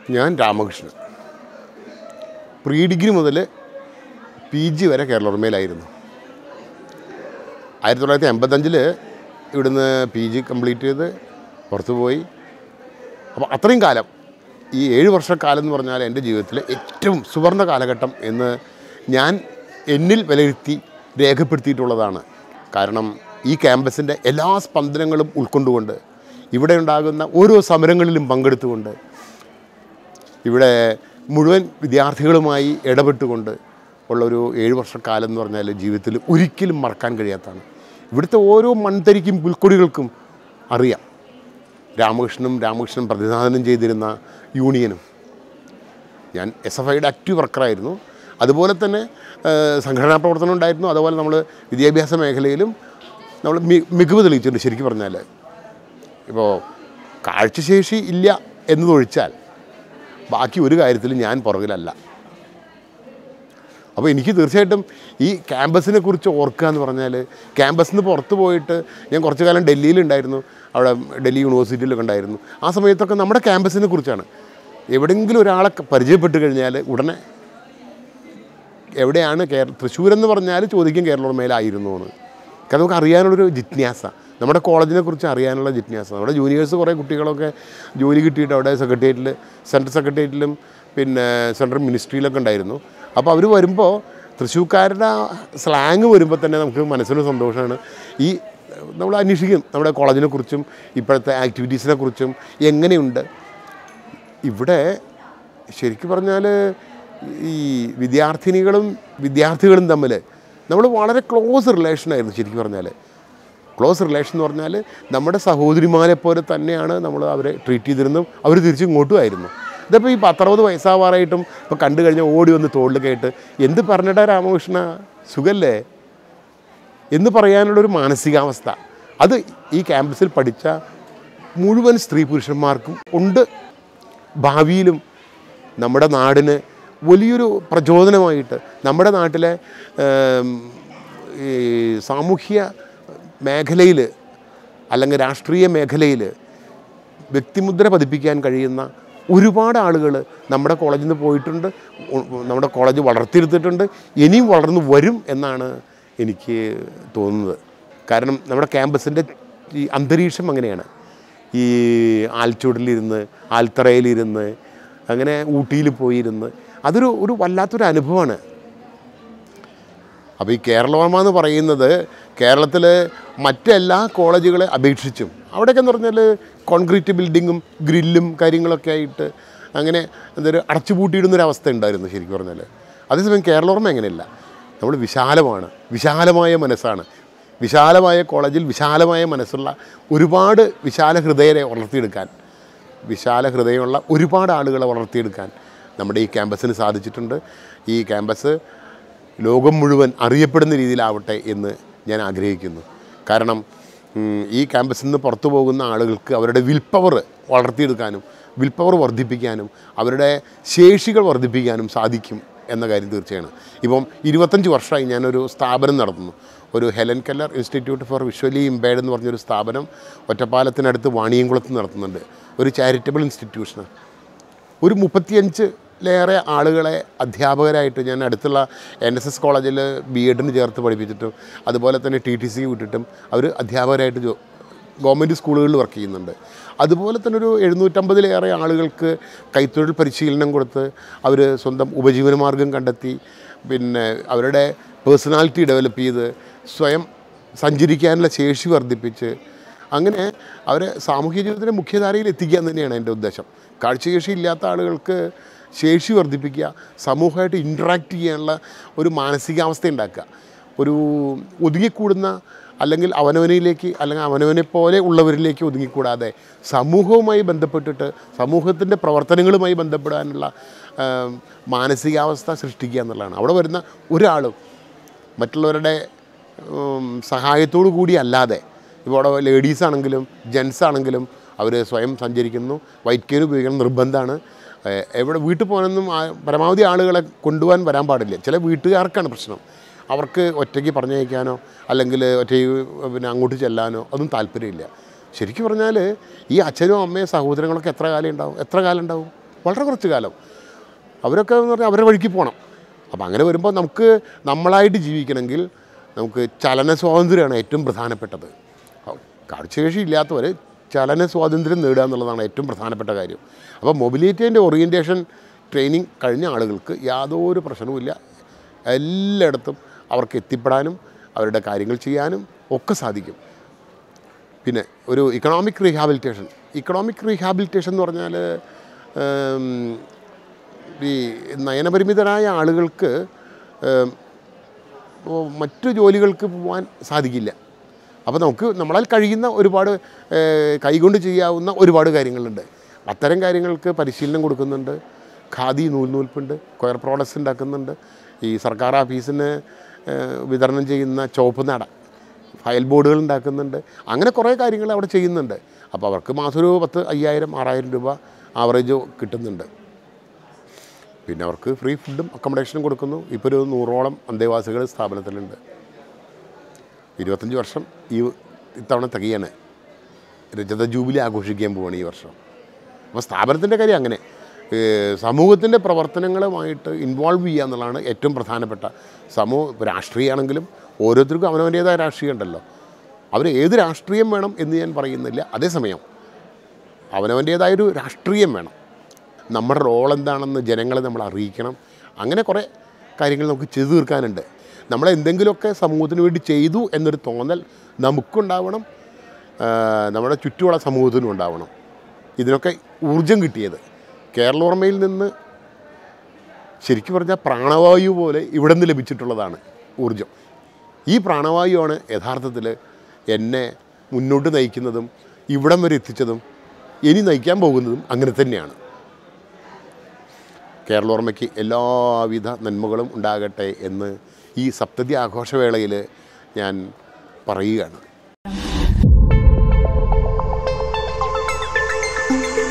ഞാൻ Ramakrishnan pre degree മുതൽ P G വരെ കേരളോർമയിലായിരുന്നു ആയിരത്തി തൊള്ളായിരത്തി എൺപത്തഞ്ചിൽ ഇവിടുന്ന് പി ജി കംപ്ലീറ്റ് ചെയ്ത് പുറത്തു പോയി അപ്പോൾ അത്രയും കാലം ഈ ഏഴ് വർഷക്കാലം എന്ന് പറഞ്ഞാൽ എൻ്റെ ജീവിതത്തിലെ ഏറ്റവും സുവർണ കാലഘട്ടം എന്ന് ഞാൻ എന്നിൽ വിലയിരുത്തി രേഖപ്പെടുത്തിയിട്ടുള്ളതാണ് കാരണം ഈ ക്യാമ്പസിൻ്റെ എല്ലാ സ്പന്ദനങ്ങളും ഉൾക്കൊണ്ടുകൊണ്ട് ഇവിടെ ഉണ്ടാകുന്ന ഓരോ സമരങ്ങളിലും പങ്കെടുത്തുകൊണ്ട് ഇവിടെ മുഴുവൻ വിദ്യാർത്ഥികളുമായി ഇടപെട്ടുകൊണ്ട് ഉള്ളൊരു ഏഴ് വർഷക്കാലം എന്ന് പറഞ്ഞാൽ ജീവിതത്തിൽ ഒരിക്കലും മറക്കാൻ കഴിയാത്തതാണ് ഇവിടുത്തെ ഓരോ മൺതരിക്കും പുൽക്കൊടികൾക്കും അറിയാം രാമകൃഷ്ണനും രാമകൃഷ്ണൻ പ്രതിനിധാനം ചെയ്തിരുന്ന യൂണിയനും ഞാൻ എസ് എഫ് ഐയുടെ ആക്റ്റീവ് വർക്കറായിരുന്നു അതുപോലെ തന്നെ ആ, സംഘടനാ പ്രവർത്തനം ഉണ്ടായിരുന്നു അതുപോലെ നമ്മൾ വിദ്യാഭ്യാസ മേഖലയിലും നമ്മൾ മി- മികവ് തെളിയിച്ചിട്ടുണ്ട് ശരിക്കും പറഞ്ഞാൽ ഇപ്പോൾ കാഴ്ചശേഷി ഇല്ല എന്നതൊഴിച്ചാൽ ബാക്കി ഒരു കാര്യത്തിലും ഞാൻ പുറകിലല്ല അപ്പോൾ എനിക്ക് തീർച്ചയായിട്ടും ഈ ക്യാമ്പസിനെ കുറിച്ച് ഓർക്കുക എന്ന് പറഞ്ഞാൽ ക്യാമ്പസിൽ നിന്ന് പുറത്ത് പോയിട്ട് ഞാൻ കുറച്ച് കാലം ഡൽഹിയിലുണ്ടായിരുന്നു അവിടെ ഡൽഹി യൂണിവേഴ്സിറ്റിയിലൊക്കെ ഉണ്ടായിരുന്നു ആ സമയത്തൊക്കെ നമ്മുടെ ക്യാമ്പസിനെ കുറിച്ചാണ് എവിടെയെങ്കിലും ഒരാളെ പരിചയപ്പെട്ട് കഴിഞ്ഞാൽ ഉടനെ എവിടെയാണ് കേരള തൃശ്ശൂർ എന്ന് പറഞ്ഞാൽ ചോദിക്കും കേരളോർമയിലായിരുന്നു എന്ന് കാരണം നമുക്ക് അറിയാനുള്ളൊരു ജിജ്ഞാസ നമ്മുടെ കോളേജിനെ കുറിച്ച് അറിയാനുള്ള ജിജ്ഞാസ നമ്മുടെ ജൂനിയേഴ്സ് കുറേ കുട്ടികളൊക്കെ ജോലി കിട്ടിയിട്ട് അവിടെ സെക്രട്ടേറിയറ്റിൽ സെൻട്രൽ സെക്രട്ടേറിയറ്റിലും പിന്നെ സെൻട്രൽ മിനിസ്ട്രിയിലൊക്കെ ഉണ്ടായിരുന്നു അപ്പോൾ അവർ വരുമ്പോൾ തൃശ്ശൂർക്കാരുടെ സ്ലാങ് വരുമ്പോൾ തന്നെ നമുക്ക് മനസ്സിന് സന്തോഷമാണ് ഈ നമ്മൾ അന്വേഷിക്കും നമ്മുടെ കോളേജിനെ കുറിച്ചും ഇപ്പോഴത്തെ ആക്ടിവിറ്റീസിനെ കുറിച്ചും എങ്ങനെയുണ്ട് ഇവിടെ ശരിക്കും പറഞ്ഞാൽ ഈ വിദ്യാർത്ഥിനികളും വിദ്യാർത്ഥികളും തമ്മിൽ നമ്മൾ വളരെ ക്ലോസ് റിലേഷനായിരുന്നു ശരിക്കും പറഞ്ഞാൽ ക്ലോസ് റിലേഷൻ എന്ന് പറഞ്ഞാൽ നമ്മുടെ സഹോദരിമാരെ പോലെ തന്നെയാണ് നമ്മൾ അവരെ ട്രീറ്റ് ചെയ്തിരുന്നതും അവർ തിരിച്ച് ഇങ്ങോട്ടും ആയിരുന്നു ഇതിപ്പോൾ ഈ പത്തറുപത് വയസ്സാവാറായിട്ടും ഇപ്പോൾ കണ്ടു കഴിഞ്ഞാൽ ഓടി വന്ന് തോളിൽ കേട്ട് എന്ത് പറഞ്ഞിട്ടാ രാമകൃഷ്ണ സുഖല്ലേ എന്ന് പറയാനുള്ളൊരു മാനസികാവസ്ഥ അത് ഈ ക്യാമ്പസിൽ പഠിച്ച മുഴുവൻ സ്ത്രീ പുരുഷന്മാർക്കും ഉണ്ട് ഭാവിയിലും നമ്മുടെ നാടിന് വലിയൊരു പ്രചോദനമായിട്ട് നമ്മുടെ നാട്ടിലെ ഏം, ഈ സാമൂഹ്യ മേഖലയിൽ അല്ലെങ്കിൽ രാഷ്ട്രീയ മേഖലയിൽ വ്യക്തിമുദ്ര പതിപ്പിക്കാൻ കഴിയുന്ന ഒരുപാട് ആളുകൾ നമ്മുടെ കോളേജിൽ നിന്ന് പോയിട്ടുണ്ട് ഉ- നമ്മുടെ കോളേജ് വളർത്തിയെടുത്തിട്ടുണ്ട് ഇനിയും വളർന്നു വരും എന്നാണ് എനിക്ക് തോന്നുന്നത് കാരണം നമ്മുടെ ക്യാമ്പസിൻ്റെ ഈ അന്തരീക്ഷം അങ്ങനെയാണ് ഈ ആൽച്ചൂടിലിരുന്ന് ആൽത്തറയിലിരുന്ന് അങ്ങനെ ഊട്ടിയിൽ പോയിരുന്ന് അതൊരു ഒരു വല്ലാത്തൊരു അനുഭവമാണ് അപ്പോൾ ഈ കേരളവർമ്മ എന്ന് പറയുന്നത് കേരളത്തിൽ മറ്റെല്ലാ കോളേജുകളെ അപേക്ഷിച്ചും അവിടെയൊക്കെ എന്ന് പറഞ്ഞാൽ കോൺക്രീറ്റ് ബിൽഡിങ്ങും ഗ്രില്ലും കാര്യങ്ങളൊക്കെ ആയിട്ട് അങ്ങനെ എന്തൊരു അടച്ചുപൂട്ടിയിടുന്നൊരവസ്ഥ ഉണ്ടായിരുന്നു ശരിക്കും പറഞ്ഞാൽ അതേസമയം കേരളവർമ്മ എങ്ങനെയല്ല നമ്മൾ വിശാലമാണ് വിശാലമായ മനസ്സാണ് വിശാലമായ കോളേജിൽ വിശാലമായ മനസ്സുള്ള ഒരുപാട് വിശാല ഹൃദയരെ വളർത്തിയെടുക്കാൻ വിശാല ഹൃദയമുള്ള ഒരുപാട് ആളുകളെ വളർത്തിയെടുക്കാൻ നമ്മുടെ ഈ ക്യാമ്പസിന് സാധിച്ചിട്ടുണ്ട് ഈ ക്യാമ്പസ് ലോകം മുഴുവൻ അറിയപ്പെടുന്ന രീതിയിലാവട്ടെ എന്ന് ഞാൻ ആഗ്രഹിക്കുന്നു കാരണം ഉം, ഈ ക്യാമ്പസിൽ നിന്ന് പുറത്തു പോകുന്ന ആളുകൾക്ക് അവരുടെ വിൽ പവർ വളർത്തിയെടുക്കാനും വിൽ പവർ വർദ്ധിപ്പിക്കാനും അവരുടെ ശേഷികൾ വർദ്ധിപ്പിക്കാനും സാധിക്കും എന്ന കാര്യം തീർച്ചയാണ് ഇപ്പം ഇരുപത്തഞ്ച് വർഷമായി ഞാനൊരു സ്ഥാപനം നടത്തുന്നു ഒരു Helen Keller institute for visually impaired എന്ന് പറഞ്ഞൊരു സ്ഥാപനം ഒറ്റപ്പാലത്തിനടുത്ത് വാണിയംകുളത്ത് നടത്തുന്നുണ്ട് ഒരു ചാരിറ്റബിൾ ഇൻസ്റ്റിറ്റ്യൂഷനാണ് ഒരു മുപ്പത്തിയഞ്ചിലേറെ ആളുകളെ അധ്യാപകരായിട്ട് ഞാൻ അടുത്തുള്ള എൻ എസ് എസ് കോളേജിൽ ബി എഡിന് ചേർത്ത് പഠിപ്പിച്ചിട്ടും അതുപോലെ തന്നെ ടി ടി സി വിട്ടിട്ടും അവർ അധ്യാപകരായിട്ട് ജോ ഗവൺമെൻറ് സ്കൂളുകളിൽ വർക്ക് ചെയ്യുന്നുണ്ട് അതുപോലെ തന്നെ ഒരു എഴുന്നൂറ്റമ്പതിലേറെ ആളുകൾക്ക് കൈത്തൊഴിൽ പരിശീലനം കൊടുത്ത് അവർ സ്വന്തം ഉപജീവനമാർഗം കണ്ടെത്തി പിന്നെ അവരുടെ പേഴ്സണാലിറ്റി ഡെവലപ്പ് ചെയ്ത് സ്വയം സഞ്ചരിക്കാനുള്ള ശേഷി വർദ്ധിപ്പിച്ച് അങ്ങനെ അവരെ സാമൂഹ്യ ജീവിതത്തിൻ്റെ മുഖ്യധാരയിൽ എത്തിക്കുക എന്ന് തന്നെയാണ് എൻ്റെ ഉദ്ദേശം കാഴ്ചശേഷി ഇല്ലാത്ത ആളുകൾക്ക് ശേഷി വർദ്ധിപ്പിക്കുക സമൂഹമായിട്ട് ഇൻട്രാക്ട് ചെയ്യാനുള്ള ഒരു മാനസികാവസ്ഥ ഉണ്ടാക്കുക ഒരു ഒതുങ്ങിക്കൂടുന്ന അല്ലെങ്കിൽ അവനവനിലേക്ക് അല്ലെങ്കിൽ അവനവനെ പോലെ ഉള്ളവരിലേക്ക് ഒതുങ്ങിക്കൂടാതെ സമൂഹവുമായി ബന്ധപ്പെട്ടിട്ട് സമൂഹത്തിൻ്റെ പ്രവർത്തനങ്ങളുമായി ബന്ധപ്പെടാനുള്ള ആ, മാനസികാവസ്ഥ സൃഷ്ടിക്കുക എന്നുള്ളതാണ് അവിടെ വരുന്ന ഒരാളും മറ്റുള്ളവരുടെ ഉം, സഹായത്തോടു കൂടി അല്ലാതെ ഇപ്പോൾ അവിടെ ലേഡീസ് ആണെങ്കിലും ജെൻസ് ആണെങ്കിലും അവർ സ്വയം സഞ്ചരിക്കുന്നു വൈറ്റ് കെയർ ഉപയോഗിക്കണം നിർബന്ധമാണ് ഏഹ് എവിടെ വീട്ടിൽ പോകാനൊന്നും ആ- പരമാവധി ആളുകളെ കൊണ്ടുപോകാൻ വരാൻ പാടില്ല ചില വീട്ടുകാർക്കാണ് പ്രശ്നം അവർക്ക് ഒറ്റയ്ക്ക് പറഞ്ഞയക്കാനോ അല്ലെങ്കിൽ ഒറ്റയ്ക്ക് പിന്നെ അങ്ങോട്ട് ചെല്ലാനോ ഒന്നും താല്പര്യമില്ല ശരിക്കും പറഞ്ഞാൽ ഈ അച്ഛനും അമ്മയും സഹോദരങ്ങളൊക്കെ എത്ര കാലം ഉണ്ടാവും എത്ര കാലം ഉണ്ടാവും വളരെ കുറച്ച് കാലം അവരൊക്കെ എന്ന് പറഞ്ഞാൽ അവരുടെ വഴിക്ക് പോകണം അപ്പോൾ അങ്ങനെ വരുമ്പോൾ നമുക്ക് നമ്മളായിട്ട് ജീവിക്കണമെങ്കിൽ നമുക്ക് ചലന സ്വാതന്ത്ര്യമാണ് ഏറ്റവും പ്രധാനപ്പെട്ടത് കാഴ്ചശേഷി ഇല്ലാത്തവർ ചലന സ്വാതന്ത്ര്യം നേടുക എന്നുള്ളതാണ് ഏറ്റവും പ്രധാനപ്പെട്ട കാര്യം അപ്പോൾ മൊബിലിറ്റീൻ്റെ ഓറിയൻറ്റേഷൻ ട്രെയിനിങ് കഴിഞ്ഞ ആളുകൾക്ക് യാതൊരു പ്രശ്നവുമില്ല എല്ലായിടത്തും അവർക്ക് എത്തിപ്പെടാനും അവരുടെ കാര്യങ്ങൾ ചെയ്യാനും ഒക്കെ സാധിക്കും പിന്നെ ഒരു ഇക്കണോമിക് റീഹാബിലിറ്റേഷൻ ഇക്കണോമിക് റീഹാബിലിറ്റേഷൻ എന്ന് പറഞ്ഞാൽ ഉം, ഈ നയനപരിമിതരായ ആളുകൾക്ക് ഉം, ഇപ്പോൾ മറ്റു ജോലികൾക്ക് പോകാൻ സാധിക്കില്ല അപ്പോൾ നമുക്ക് നമ്മളാൽ കഴിയുന്ന ഒരുപാട് ഏഹ്, കൈകൊണ്ട് ചെയ്യാവുന്ന ഒരുപാട് കാര്യങ്ങളുണ്ട് അത്തരം കാര്യങ്ങൾക്ക് പരിശീലനം കൊടുക്കുന്നുണ്ട് ഖാദി നൂൽനൂൽപ്പുണ്ട് കൊയർ പ്രോഡക്ട്സ് ഉണ്ടാക്കുന്നുണ്ട് ഈ സർക്കാർ ഓഫീസിന് ഏഹ്, വിതരണം ചെയ്യുന്ന ചുവപ്പ് നട ഫയൽ ബോർഡുകൾ ഉണ്ടാക്കുന്നുണ്ട് അങ്ങനെ കുറേ കാര്യങ്ങൾ അവിടെ ചെയ്യുന്നുണ്ട് അപ്പോൾ അവർക്ക് മാസം ഒരു പത്ത് അയ്യായിരം ആറായിരം രൂപ ആവറേജ് കിട്ടുന്നുണ്ട് പിന്നെ അവർക്ക് ഫ്രീ ഫുഡും അക്കോമഡേഷനും കൊടുക്കുന്നു ഇപ്പോൾ ഒരു നൂറോളം അന്തേവാസികൾ സ്ഥാപനത്തിലുണ്ട് ഇരുപത്തഞ്ച് വർഷം ഈ ഇത്തവണ തികയാണ് രജത ജൂബിലി ആഘോഷിക്കാൻ പോവാണ് ഈ വർഷം അപ്പോൾ സ്ഥാപനത്തിൻ്റെ കാര്യം അങ്ങനെ സമൂഹത്തിൻ്റെ പ്രവർത്തനങ്ങളുമായിട്ട് ഇൻവോൾവ് ചെയ്യുക എന്നുള്ളതാണ് ഏറ്റവും പ്രധാനപ്പെട്ട സമൂഹ ഇപ്പോൾ രാഷ്ട്രീയമാണെങ്കിലും ഓരോരുത്തർക്കും അവനവൻ്റേതായ രാഷ്ട്രീയം ഉണ്ടല്ലോ അവർ ഏത് രാഷ്ട്രീയം വേണം എന്ന് ഞാൻ പറയുന്നില്ല അതേസമയം അവനവൻ്റേതായൊരു രാഷ്ട്രീയം വേണം നമ്മുടെ റോൾ എന്താണെന്ന് ജനങ്ങളെ നമ്മൾ അറിയിക്കണം അങ്ങനെ കുറേ കാര്യങ്ങൾ നമുക്ക് ചെയ്തു തീർക്കാനുണ്ട് നമ്മൾ എന്തെങ്കിലുമൊക്കെ സമൂഹത്തിന് വേണ്ടി ചെയ്തു എന്നൊരു തോന്നൽ നമുക്കുണ്ടാവണം ആ, നമ്മുടെ ചുറ്റുമുള്ള സമൂഹത്തിനും ഉണ്ടാവണം ഇതിനൊക്കെ ഊർജം കിട്ടിയത് കേരളോർമ്മയിൽ നിന്ന് ശരിക്കും പറഞ്ഞാൽ പ്രാണവായു പോലെ ഇവിടെ നിന്ന് ലഭിച്ചിട്ടുള്ളതാണ് ഊർജം ഈ പ്രാണവായുവാണ് യഥാർത്ഥത്തിൽ എന്നെ മുന്നോട്ട് നയിക്കുന്നതും ഇവിടം വരെ എത്തിച്ചതും ഇനി നയിക്കാൻ പോകുന്നതും അങ്ങനെ തന്നെയാണ് കേരളോർമ്മയ്ക്ക് എല്ലാവിധ നന്മകളും ഉണ്ടാകട്ടെ എന്ന് ഈ സപ്തതി ആഘോഷവേളയിൽ ഞാൻ പറയുകയാണ്